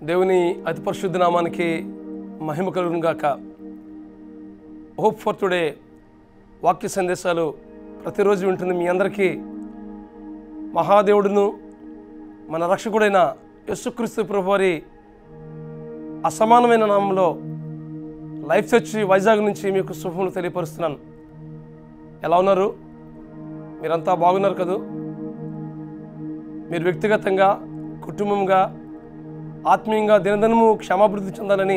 దేవుని అతి పరిశుద్ధ నామానికి మహిమ కలుగును గాక హోప్ ఫర్ టుడే వాక్య సందేశాలు ప్రతిరోజు వింటున్న మీ అందరికీ మహాదేవుడును మన రక్షకుడైన యేసుక్రీస్తు ప్రభు వారి అసమానమైన నామంలో లైఫ్ చర్చ్ వైజాగ్ నుంచి మీకు శుభములు తెలియపరుస్తున్నాను ఎలా ఉన్నారు మీరంతా బాగున్నారు కదూ మీరు వ్యక్తిగతంగా కుటుంబంగా ఆత్మీయంగా దినదినము క్షమాభివృద్ధి చెందాలని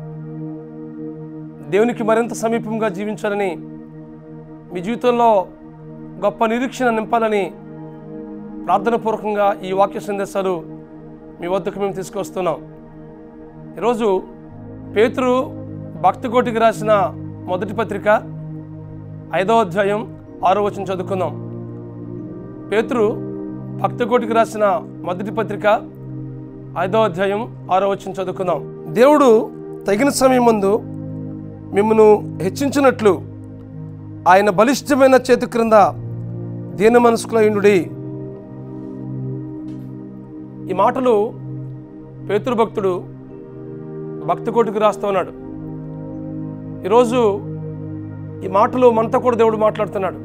దేవునికి మరింత సమీపంగా జీవించాలని మీ జీవితంలో గొప్ప నిరీక్షణ నింపాలని ప్రార్థనాపూర్వకంగా ఈ వాక్య సందేశాలు మీ వద్దకు మేము తీసుకొస్తున్నాం ఈరోజు పేతురు భక్తకోటికి రాసిన మొదటి పత్రిక ఐదో అధ్యాయం ఆరో వచనం చదువుకుందాం పేతురు భక్తకోటికి రాసిన మొదటి పత్రిక ఐదో అధ్యాయం ఆరో వచనం చదువుకుందాం దేవుడు తగిన సమయం ముందు మిమ్మను హెచ్చించినట్లు ఆయన బలిష్టమైన చేతి క్రింద దీన మనసుకులయుండుడి ఈ మాటలు పేతురు భక్తుడు భక్తకోటికి రాస్తూ ఉన్నాడు ఈరోజు ఈ మాటలు మనతో కూడా దేవుడు మాట్లాడుతున్నాడు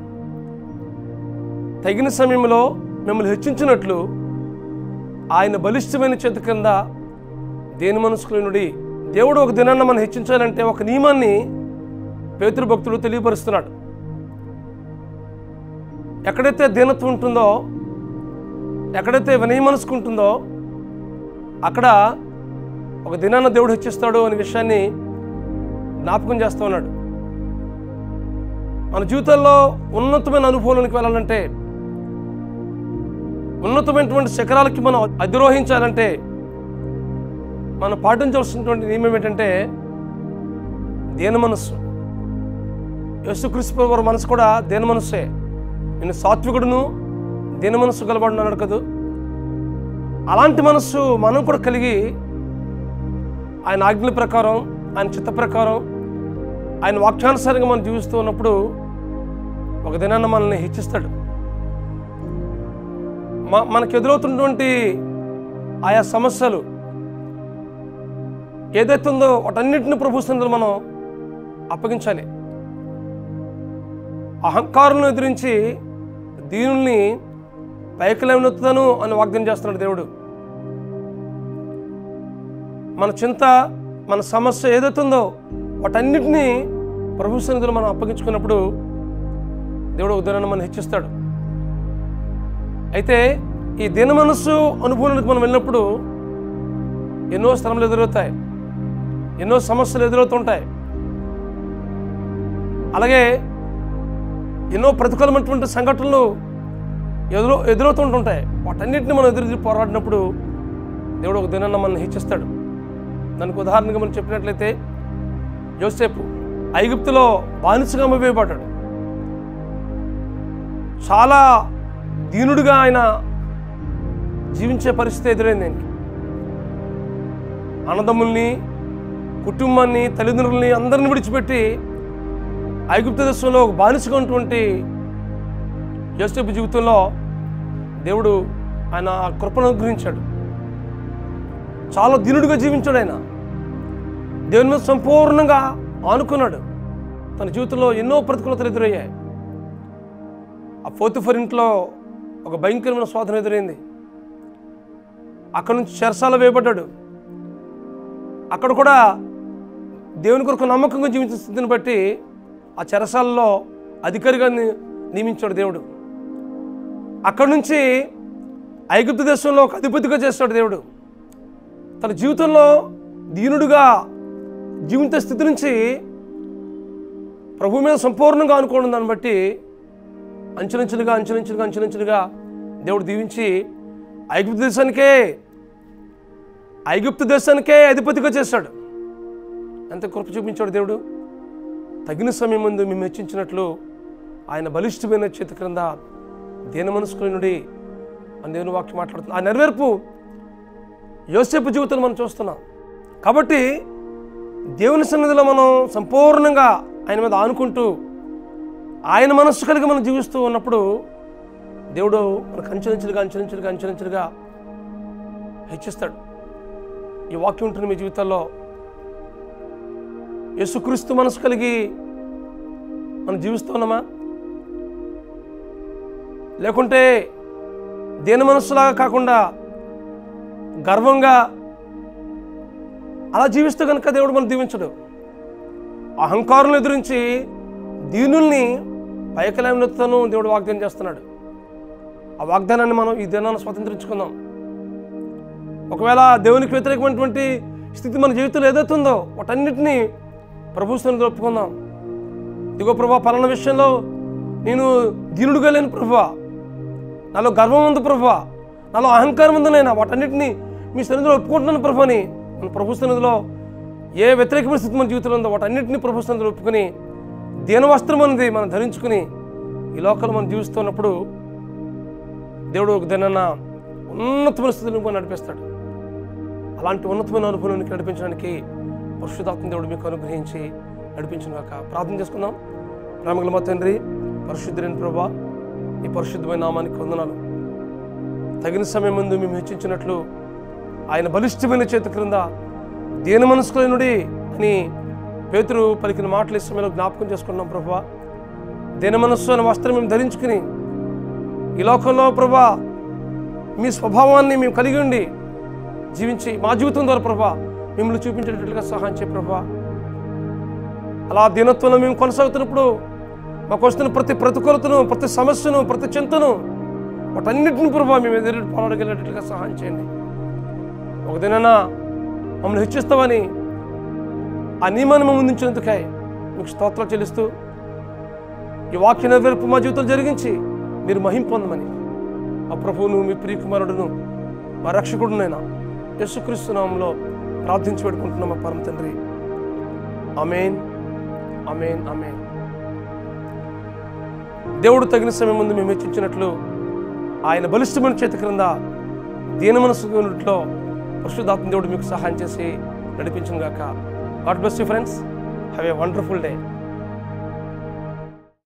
తగిన సమయంలో మిమ్మల్ని హెచ్చించినట్లు ఆయన బలిష్టమైన చేతి కింద దేని మనసుకులునుడి దేవుడు ఒక దినాన్న మనం హెచ్చించాలంటే ఒక నియమాన్ని పేతృ భక్తుడు తెలియపరుస్తున్నాడు ఎక్కడైతే దీనత్వం ఉంటుందో ఎక్కడైతే వినయ మనసుకు ఉంటుందో అక్కడ ఒక దినాన్న దేవుడు హెచ్చిస్తాడు అనే విషయాన్ని జ్ఞాపకం చేస్తూ ఉన్నాడు మన జీవితాల్లో ఉన్నతమైన అనుభవానికి వెళ్ళాలంటే ఉన్నతమైనటువంటి శిఖరాలకి మనం అధిరోహించాలంటే మనం పాటించవలసినటువంటి నియమం ఏంటంటే దేన మనస్సు యేసుక్రీస్తు వారి మనసు కూడా దేన మనస్సే నేను సాత్వికుడును దేన మనస్సు గలవాడు అన్నాడు కదా అలాంటి మనస్సు మనం కూడా కలిగి ఆయన ఆజ్ఞల ప్రకారం ఆయన చిత్త ప్రకారం ఆయన వాక్యానుసారంగా మనం జీవిస్తూ ఉన్నప్పుడు ఒక దినాన్న మనల్ని హెచ్చిస్తాడు మ- మనకు ఎదురవుతున్నటువంటి ఆయా సమస్యలు ఏదైతే ఉందో వాటన్నిటిని ప్రభుత్వంలో మనం అప్పగించాలి అహంకారం ఎదిరించి దీనుల్ని పైకి లేవనెత్తుతాను అని వాగ్దానం చేస్తున్నాడు దేవుడు మన చింత మన సమస్య ఏదైతే ఉందో వాటన్నిటినీ ప్రభు సన్నిధిలో మనం అప్పగించుకున్నప్పుడు దేవుడు ఉదయాన్ని మనం హెచ్చిస్తాడు అయితే ఈ దీన మనస్సు అనుభవానికి మనం వెళ్ళినప్పుడు ఎన్నో శ్రమలు ఎదురవుతాయి ఎన్నో సమస్యలు ఎదురవుతుంటాయి అలాగే ఎన్నో ప్రతికూలమైనటువంటి సంఘటనలు ఎదురు ఎదురవుతుంటుంటాయి వాటన్నిటిని మనం ఎదురు పోరాడినప్పుడు దేవుడు ఒక దినాన్న మనల్ని హెచ్చిస్తాడు దానికి ఉదాహరణగా మనం చెప్పినట్లయితే యోసేపు ఐగుప్తులో బానిసగా అమ్మవేయబడ్డాడు చాలా దీనుడిగా ఆయన జీవించే పరిస్థితి ఎదురైంది ఆయనకి అన్నదమ్ముల్ని కుటుంబాన్ని తల్లిదండ్రుల్ని అందరిని విడిచిపెట్టి ఐగుప్త దేశంలో ఒక బానిసగా ఉన్నటువంటి యోసేపు జీవితంలో దేవుడు ఆయన ఆ కృపను అనుగ్రహించాడు చాలా దీనుడిగా జీవించాడు ఆయన దేవుని మీద సంపూర్ణంగా ఆనుకున్నాడు తన జీవితంలో ఎన్నో ప్రతికూలతలు ఎదురయ్యాయి ఆ ఫోర్తిఫర్ ఇంట్లో ఒక భయంకరమైన శోధన ఎదురైంది అక్కడ నుంచి చెరసాల వేయబడ్డాడు అక్కడ కూడా దేవుని కొరకు నమ్మకంగా జీవించిన స్థితిని బట్టి ఆ చెరసాలలో అధికారిగా ని- నియమించాడు దేవుడు అక్కడ నుంచి ఐగుప్తు దేశంలో ఒక అధిపతిగా చేస్తాడు దేవుడు తన జీవితంలో దీనుడుగా జీవిత స్థితి నుంచి ప్రభు మీద సంపూర్ణంగా అనుకోవడం దాన్ని బట్టి అంచులంచులుగా అంచులంచులుగా అంచులంచులుగా దేవుడు దీవించి ఐగుప్తు దేశానికే ఐగుప్తు దేశానికే అధిపతిగా చేశాడు ఎంత కృప చూపించాడు దేవుడు తగిన సమయం ముందు మేము హెచ్చించినట్లు ఆయన బలిష్టమైన చేతి క్రింద దేని మనసుకుని అని దేవుని వాక్యం మాట్లాడుతుంది ఆ నెరవేర్పు యోసేపు జీవితం మనం చూస్తున్నాం కాబట్టి దేవుని సన్నిధిలో మనం సంపూర్ణంగా ఆయన మీద ఆనుకుంటూ ఆయన మనస్సు కలిగి మనం జీవిస్తూ ఉన్నప్పుడు దేవుడు మనకు అంచెలంచెలుగా అంచెలంచెలుగా అంచెలంచెలుగా హెచ్చిస్తాడు ఈ వాక్యం ఉంటుంది మీ జీవితాల్లో యేసుక్రీస్తు మనసు కలిగి మనం జీవిస్తున్నామా లేకుంటే దేని మనస్సులాగా కాకుండా గర్వంగా అలా జీవిస్తే కనుక దేవుడు మనం దీవించడు అహంకారులను ఎదురించి దీనుల్ని పైకలేమనెత్తుతాను దేవుడు వాగ్దానం చేస్తున్నాడు ఆ వాగ్దానాన్ని మనం ఈ దినాన్ని స్వతంత్రించుకుందాం ఒకవేళ దేవునికి వ్యతిరేకమైనటువంటి స్థితి మన జీవితంలో ఏదైతుందో వాటన్నిటినీ ప్రభుత్వం ఒప్పుకుందాం ఇదిగో ప్రభా పలానా విషయంలో నేను దీనుడుగా లేని ప్రభా నాలో గర్వం ఉంది ప్రభా నాలో అహంకారం ఉంది నైనా వాటన్నిటిని మీ సన్నిధిలో ఒప్పుకుంటున్నాను ప్రభు అని మన ప్రభు సన్నిధిలో ఏ వ్యతిరేకమైన స్థితి మన జీవితంలో ఉందో వాటన్నిటిని ప్రభు సన్నిధిలో ఒప్పుకొని దీన వస్త్రం అనేది మనం ధరించుకుని ఈ లోకంలో మనం జీవిస్తున్నప్పుడు దేవుడు ఒక దినాన ఉన్నతమైన స్థితిని మనం నడిపిస్తాడు అలాంటి ఉన్నతమైన అనుభవానికి నడిపించడానికి పరిశుద్ధాత్మ దేవుడు మీకు అనుగ్రహించి నడిపించిన కాక ప్రార్థన చేసుకుందాం ప్రేమగల మా తండ్రి పరిశుద్ధులైన ప్రభా ఈ పరిశుద్ధమైన నామానికి వందనాలు తగిన సమయం ముందు మేము హెచ్చించినట్లు ఆయన బలిష్టమైన చేతి క్రింద దేని మనసుకులైనడి అని పేతురు పలికిన మాటలు ఈ సమయంలో జ్ఞాపకం చేసుకున్నాం ప్రభా దేని మనస్సు అనే వస్త్రం మేము ధరించుకుని ఈ లోకంలో ప్రభా మీ స్వభావాన్ని మేము కలిగి ఉండి జీవించి మా జీవితం ద్వారా ప్రభా మిమ్మల్ని చూపించేటట్లుగా సహాయం చేయ ప్రభా అలా దీనత్వంలో మేము కొనసాగుతున్నప్పుడు మాకు వస్తున్న ప్రతి ప్రతికూలతను ప్రతి సమస్యను ప్రతి చింతను వాటన్నిటిని ప్రభా మేము ఎదురు పోరాడగలిగేటట్లుగా సహాయం చేయండి ఒక దినాన మమ్మల్ని హెచ్చిస్తామని ఆ నియమాన్ని మేము ముందుంచినందుకై మీకు స్తోత్రాలు చెల్లిస్తూ ఈ వాక్య నెరవేర్పు మా జీవితంలో జరిగించి మీరు మహిం పొందమని ఆ ప్రభువును మీ ప్రియకుమారుడును మా రక్షకుడునైనా యేసుక్రీస్తు నామంలో ప్రార్థించి పెట్టుకుంటున్నాం మా పరమ తండ్రి అమేన్ అమేన్ అమేన్ దేవుడు తగిన సమయం ముందు మేము హెచ్చించినట్లు ఆయన బలిష్టమైన చేతి క్రింద దీన మనసులో పరిశుద్ధాత్మ దేవుడు మీకు సహాయం చేసి నడిపించిన గాక God bless you friends have a wonderful day